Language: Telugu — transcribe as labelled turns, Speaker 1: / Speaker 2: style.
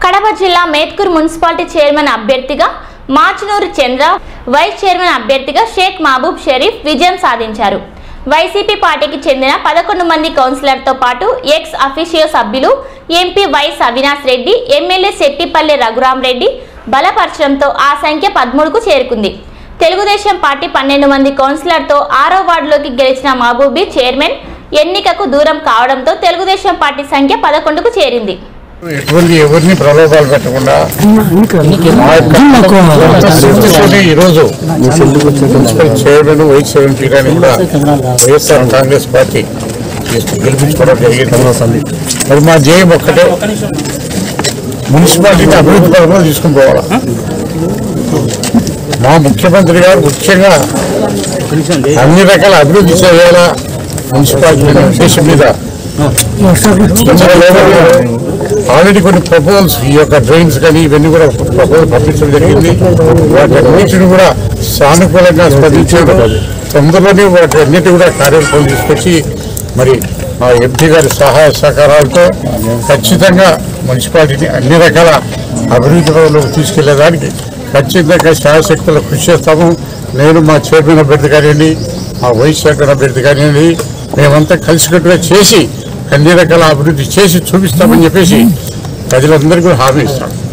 Speaker 1: కడప జిల్లా మేత్కూర్ మున్సిపాలిటీ చైర్మన్ అభ్యర్థిగా మాచినూరు చంద్ర వైస్ చైర్మన్ అభ్యర్థిగా షేక్ మహబూబ్ షరీఫ్ విజయం సాధించారు వైసీపీ పార్టీకి చెందిన పదకొండు మంది కౌన్సిలర్తో పాటు ఎక్స్ అఫీషియో సభ్యులు MP YS Avinash Reddy MLA Shettipalli Raghuram Reddy బలపరచడంతో ఆ సంఖ్య పదమూడుకు చేరుకుంది తెలుగుదేశం పార్టీ పన్నెండు మంది కౌన్సిలర్తో ఆరో వార్డులోకి గెలిచిన మహబూబీ చైర్మన్ ఎన్నికకు దూరం కావడంతో తెలుగుదేశం పార్టీ సంఖ్య పదకొండుకు చేరింది
Speaker 2: ఎటువంటి ఎవరిని ప్రలోభాలు పెట్టకుండా మా యొక్క శక్తితోనే ఈరోజు మున్సిపల్ చైర్మన్ వైస్ చైర్మన్ పీఠాన్ని కూడా వైఎస్ఆర్ కాంగ్రెస్ పార్టీ గెలిపించుకోవడం జరిగింది మరి మా జయం ఒక్కటే మున్సిపాలిటీని అభివృద్ధి పరంగా తీసుకుని పోవాలా మా ముఖ్యమంత్రి గారు ముఖ్యంగా అన్ని రకాల అభివృద్ధి చేయాలా మున్సిపాలిటీ ఉద్దేశం మీద ఆల్రెడీ కొన్ని ప్రపోజల్స్ ఈ యొక్క డ్రైన్స్ కానీ ఇవన్నీ కూడా ప్రపోజల్ పంపించడం జరిగింది వాటన్నిటిని కూడా సానుకూలంగా స్పందించారు తొందరలోనే వాటి అన్నిటి కూడా కార్యక్రమం తీసుకొచ్చి మరి మా ఎంపీ గారి సహాయ సహకారాలతో ఖచ్చితంగా మున్సిపాలిటీని అన్ని రకాల అభివృద్ధి పనులకు తీసుకెళ్లేదానికి ఖచ్చితంగా శాయశక్తులు కృషి చేస్తాము నేను మా చైర్మన్ అభ్యర్థి కానివ్వండి మా వైస్ చైర్మన్ అభ్యర్థి కానివ్వండి మేమంతా కలిసికట్టుగా చేసి అన్ని రకాల అభివృద్ధి చేసి చూపిస్తామని చెప్పేసి ప్రజలందరికీ కూడా హామీ ఇస్తాం